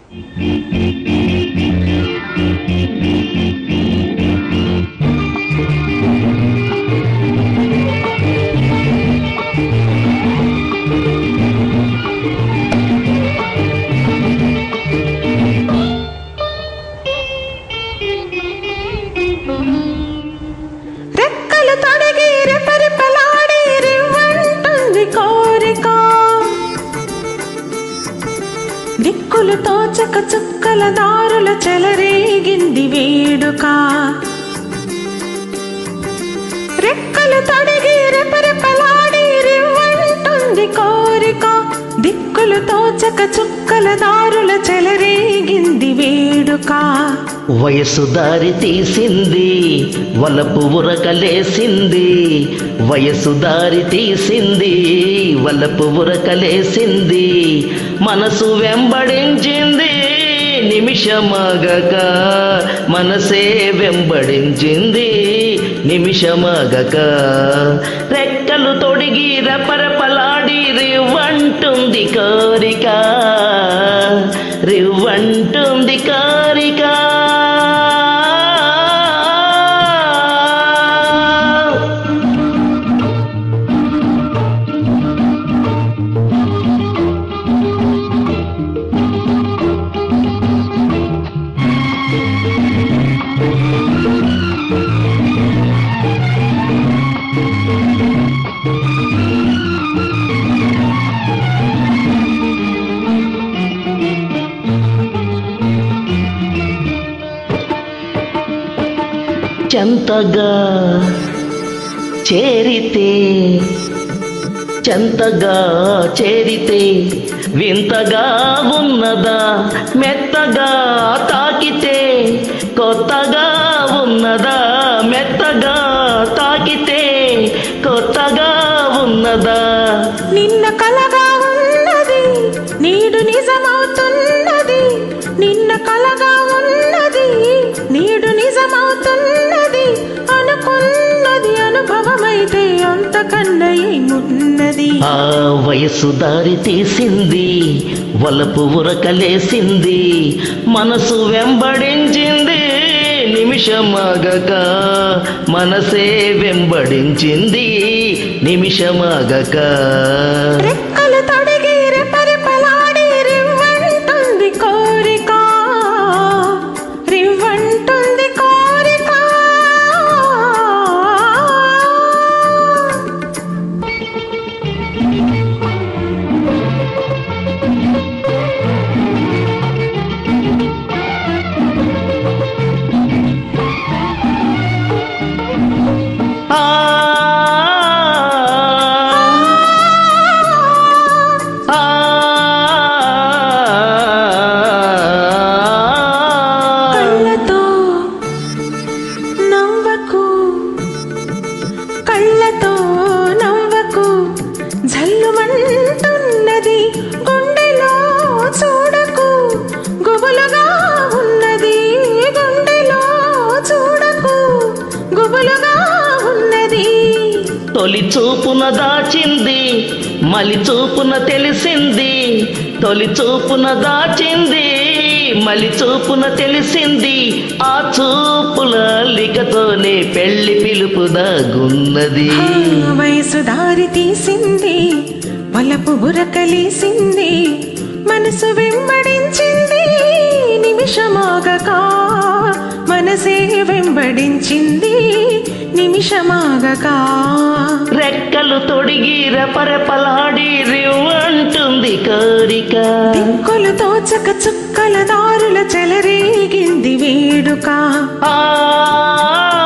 రెక్కలు తొడిగి రెపరెపలాడి రివ్వంటుంది కోరిక దిక్కులు తోచక చుక్కల దారుల చెలరేగింది వేడుక రెక్కలు తొడిగి రెపరెపలాడి రివ్వంటుంది కోరిక దిక్కులు తోచక చుక్కల దారుల చెలరేగింది వేడుక వయసు దారి తీసింది వలపు ఉరకలేసింది వయసు దారి తీసింది వలపు ఉరకలేసింది మనసు వెంబడించింది నిమిషమాగక మనసే వెంబడించింది నిమిషమాగక రెక్కలు తొడిగి రెపరెపలాడి రివ్వంటుంది కోరిక రివ్వంటుంది కోరిక చెంతగా చేరితే చెంతగా చేరితే వింతగా ఉన్నదా మెత్తగా తాకితే కొత్తగా ఉన్నదా మెత్తగా తాకితే కొత్తగా ఉన్నదా నిన్న కలగా ఉన్నది నీడు నిజమవుతున్నది నిన్న కలగా ఉన్నది నీడు నిజమవుతున్నది అనుకున్నది అనుభవమైతే అంతకన్నా ఏమున్నది ఆ వయసు దారి తీసింది వలపు ఉరకలేసింది మనసు వెంబడించింది నిమిషమాగక మనసే వెంబడించింది నిమిషమాగక రెక్కలు తొడిగి రెపరెపలాడి రివ్వంటుంది కోరిక రివ్వంటుంది కోరిక ఆ ఆ కళ్ళతో నవ్వకు కళ్ళతో నవ్వకు జల్లుమంటున్నది గుండెలో చూడకు గుబులుగా ఉన్నది గుండెలో చూడకు గుబులుగా ఉన్నది తొలి చూపున దాచింది మలి చూపున తెలిసింది తొలి చూపున దాచింది మలి చూపున తెలిసింది ఆ చూపుల లికతోనే పెళ్లి పిలుపు దాగున్నది ఆ వయసు దారి తీసింది వలపు బురకలేసింది మనసు వెంబడించింది నిమిషమాగక మనసే వెంబడించింది నిమిషమాగక రెక్కలు తొడిగి రెపరెపలాడి రివ్వంటుంది కోరిక దిక్కులు తోచక చుక్కల దారుల చెలరేగింది వేడుక ఆ